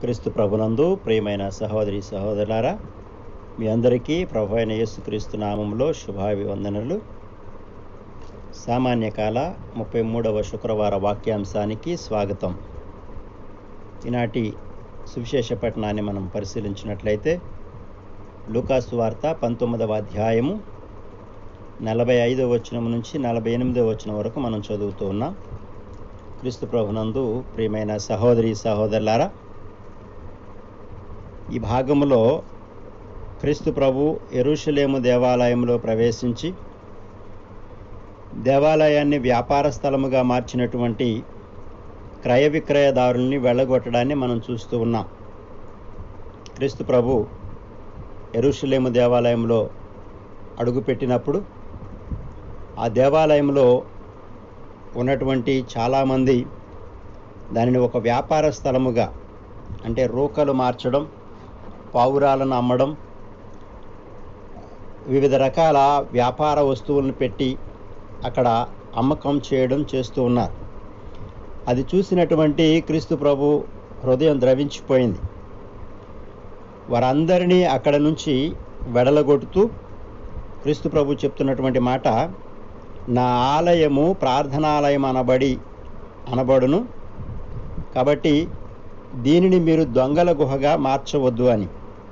క్రీస్తు ప్రభునందు ప్రియమైన సహోదరి సహోదరులారా మీ అందరికీ ప్రభు అయిన యేసుక్రీస్తు నామంలో శుభాభివందనలు సామాన్య కాల ముప్పై మూడవ శుక్రవార వాక్యాంశానికి స్వాగతం ఈనాటి సువిశేష పట్టణాన్ని మనం పరిశీలించినట్లయితే లూకాసు వార్త పంతొమ్మిదవ అధ్యాయము నలభై ఐదవ వచనం నుంచి నలభై ఎనిమిదవ వచనం వరకు మనం చదువుతూ ఉన్నాం క్రీస్తు ప్రభునందు ప్రియమైన సహోదరి సహోదరులారా ఈ భాగములో క్రీస్తు ప్రభు ఎరుషలేము దేవాలయంలో ప్రవేశించి దేవాలయాన్ని వ్యాపార స్థలముగా మార్చినటువంటి క్రయ విక్రయదారుల్ని వెళ్ళగొట్టడాన్ని మనం చూస్తూ ఉన్నాం క్రీస్తు ప్రభు ఎరుషలేము దేవాలయంలో అడుగుపెట్టినప్పుడు ఆ దేవాలయంలో ఉన్నటువంటి చాలామంది దానిని ఒక వ్యాపార స్థలముగా అంటే రూకలు మార్చడం పావురాలను అమ్మడం వివిధ రకాల వ్యాపార వస్తువులను పెట్టి అక్కడ అమ్మకం చేయడం చేస్తూ ఉన్నారు అది చూసినటువంటి క్రీస్తు ప్రభు హృదయం ద్రవించిపోయింది వారందరినీ అక్కడ నుంచి వెడలగొట్టుతూ క్రీస్తు ప్రభు చెప్తున్నటువంటి మాట నా ఆలయము ప్రార్థనాలయం అనబడి అనబడును కాబట్టి దీనిని మీరు దొంగల గుహగా మార్చవద్దు అని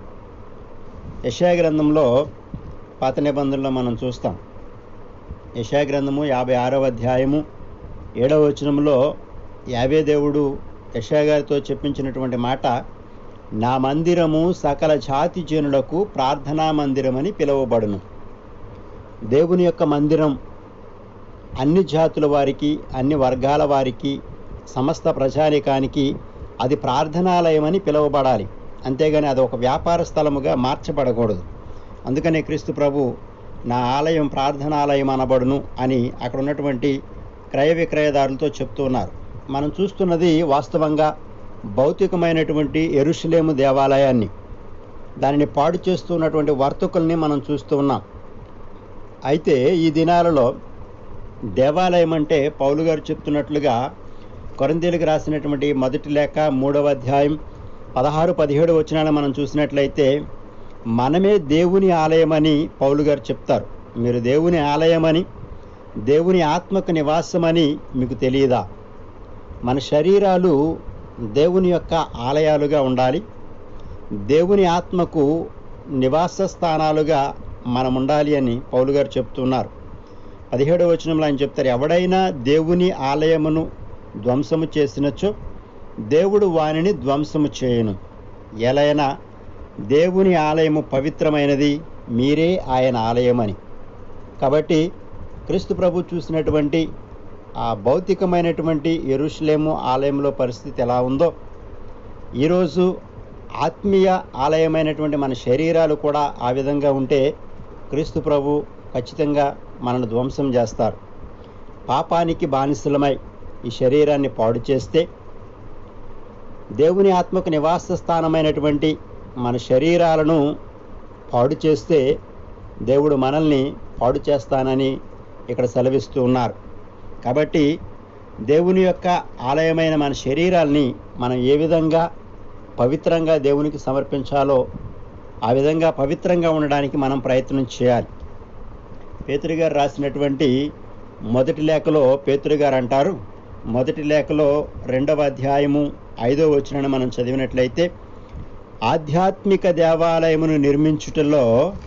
యశా గ్రంథంలో పాత నిబంధనలో మనం చూస్తాం యశా గ్రంథము యాభై ఆరవ అధ్యాయము ఏడవ వచనంలో యాభై దేవుడు యశా గారితో చెప్పించినటువంటి మాట నా మందిరము సకల జాతి జనులకు ప్రార్థనా మందిరమని పిలువబడును దేవుని యొక్క మందిరం అన్ని జాతుల వారికి అన్ని వర్గాల వారికి సమస్త ప్రజానికానికి అది ప్రార్థనాలయమని పిలువబడాలి అంతేగాని అది ఒక వ్యాపార స్థలముగా మార్చబడకూడదు అందుకనే క్రీస్తు ప్రభు నా ఆలయం ప్రార్థనాలయం అనబడును అని అక్కడ ఉన్నటువంటి క్రయ విక్రయదారులతో చెప్తూ ఉన్నారు మనం చూస్తున్నది వాస్తవంగా భౌతికమైనటువంటి ఎరుషులేము దేవాలయాన్ని దానిని పాడు చేస్తున్నటువంటి వర్తకుల్ని మనం చూస్తూ ఉన్నాం అయితే ఈ దినాలలో దేవాలయం అంటే పౌలు గారు చెప్తున్నట్లుగా కొరందీలకు రాసినటువంటి మొదటి లేఖ మూడవ అధ్యాయం పదహారు పదిహేడు వచనాలు మనం చూసినట్లయితే మనమే దేవుని ఆలయమని పౌలు గారు చెప్తారు మీరు దేవుని ఆలయమని దేవుని ఆత్మకు నివాసమని మీకు తెలియదా మన శరీరాలు దేవుని యొక్క ఆలయాలుగా ఉండాలి దేవుని ఆత్మకు నివాస స్థానాలుగా మనం ఉండాలి అని పౌలు గారు చెప్తున్నారు పదిహేడవ వచనంలో ఆయన చెప్తారు ఎవడైనా దేవుని ఆలయమును ధ్వంసము చేసినచో దేవుడు వానిని ధ్వంసము చేయను ఎలైనా దేవుని ఆలయము పవిత్రమైనది మీరే ఆయన ఆలయమని కాబట్టి క్రీస్తు ప్రభు చూసినటువంటి ఆ భౌతికమైనటువంటి ఎరుషులేము ఆలయంలో పరిస్థితి ఎలా ఉందో ఈరోజు ఆత్మీయ ఆలయమైనటువంటి మన శరీరాలు కూడా ఆ విధంగా ఉంటే క్రీస్తు ప్రభు ఖచ్చితంగా మనను ధ్వంసం చేస్తారు పాపానికి బానిసలమై ఈ శరీరాన్ని పాడు చేస్తే దేవుని ఆత్మకు నివాస స్థానమైనటువంటి మన శరీరాలను పాడు చేస్తే దేవుడు మనల్ని పాడు చేస్తానని ఇక్కడ సెలవిస్తూ ఉన్నారు కాబట్టి దేవుని యొక్క ఆలయమైన మన శరీరాల్ని మనం ఏ విధంగా పవిత్రంగా దేవునికి సమర్పించాలో ఆ విధంగా పవిత్రంగా ఉండడానికి మనం ప్రయత్నం చేయాలి పేతురు గారు రాసినటువంటి మొదటి లేఖలో పేతురు గారు అంటారు మొదటి లేఖలో రెండవ అధ్యాయము ఐదో వచనాన్ని మనం చదివినట్లయితే ఆధ్యాత్మిక దేవాలయమును నిర్మించుటలో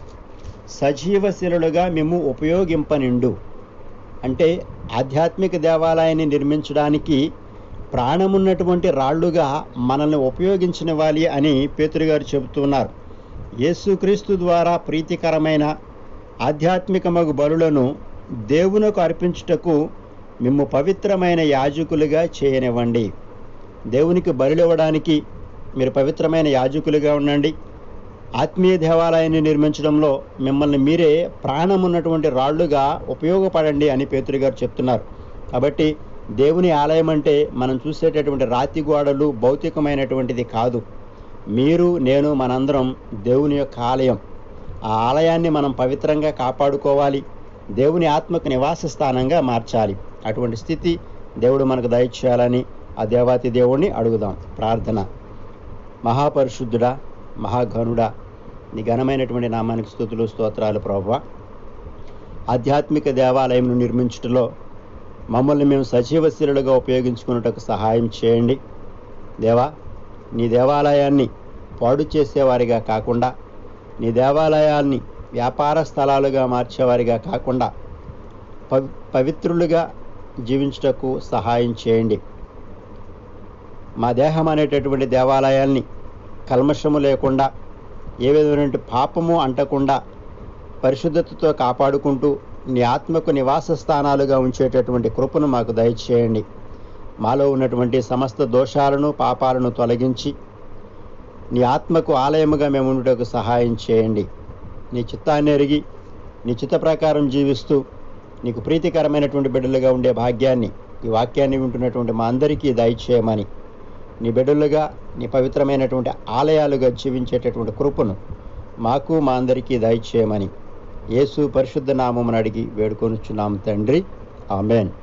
సజీవశిలులుగా మేము ఉపయోగింపనిండు అంటే ఆధ్యాత్మిక దేవాలయాన్ని నిర్మించడానికి ప్రాణమున్నటువంటి రాళ్లుగా మనల్ని ఉపయోగించనివ్వాలి అని పేతురు గారు చెబుతున్నారు యేసుక్రీస్తు ద్వారా ప్రీతికరమైన ఆధ్యాత్మికమగు బలులను దేవునకు అర్పించుటకు మిమ్ము పవిత్రమైన యాజకులుగా చేయనివ్వండి దేవునికి బలివ్వడానికి మీరు పవిత్రమైన యాజకులుగా ఉండండి ఆత్మీయ దేవాలయాన్ని నిర్మించడంలో మిమ్మల్ని మీరే ప్రాణం ఉన్నటువంటి రాళ్లుగా ఉపయోగపడండి అని పేతురు గారు చెప్తున్నారు కాబట్టి దేవుని ఆలయం అంటే మనం చూసేటటువంటి రాతి గోడలు భౌతికమైనటువంటిది కాదు మీరు నేను మనందరం దేవుని యొక్క ఆలయం ఆ ఆలయాన్ని మనం పవిత్రంగా కాపాడుకోవాలి దేవుని ఆత్మకు నివాస స్థానంగా మార్చాలి అటువంటి స్థితి దేవుడు మనకు దయచేయాలని ఆ దేవాతి దేవుణ్ణి అడుగుదాం ప్రార్థన మహాపరిశుద్ధుడా మహాఘనుడా నీ ఘనమైనటువంటి నామానికి స్థుతులు స్తోత్రాలు ప్రభా ఆధ్యాత్మిక దేవాలయంను నిర్మించుటలో మమ్మల్ని మేము సజీవశీలుగా ఉపయోగించుకున్నటకు సహాయం చేయండి దేవా నీ దేవాలయాన్ని పాడు చేసేవారిగా కాకుండా నీ దేవాలయాన్ని వ్యాపార స్థలాలుగా మార్చేవారిగా కాకుండా పవి పవిత్రులుగా జీవించుటకు సహాయం చేయండి మా దేహం అనేటటువంటి దేవాలయాల్ని కల్మషము లేకుండా ఏ విధమైన పాపము అంటకుండా పరిశుద్ధతతో కాపాడుకుంటూ నీ ఆత్మకు నివాస స్థానాలుగా ఉంచేటటువంటి కృపను మాకు దయచేయండి మాలో ఉన్నటువంటి సమస్త దోషాలను పాపాలను తొలగించి నీ ఆత్మకు ఆలయముగా మేము ఉండుటకు సహాయం చేయండి నీ చిత్తాన్ని ఎరిగి నీ చిత్త ప్రకారం జీవిస్తూ నీకు ప్రీతికరమైనటువంటి బిడ్డలుగా ఉండే భాగ్యాన్ని ఈ వాక్యాన్ని వింటున్నటువంటి మా అందరికీ దయచేయమని నీ బిడ్డలుగా నీ పవిత్రమైనటువంటి ఆలయాలుగా జీవించేటటువంటి కృపను మాకు మా అందరికీ దయచేయమని యేసు పరిశుద్ధ నామమును అడిగి వేడుకొనుచున్నాం తండ్రి ఆమెన్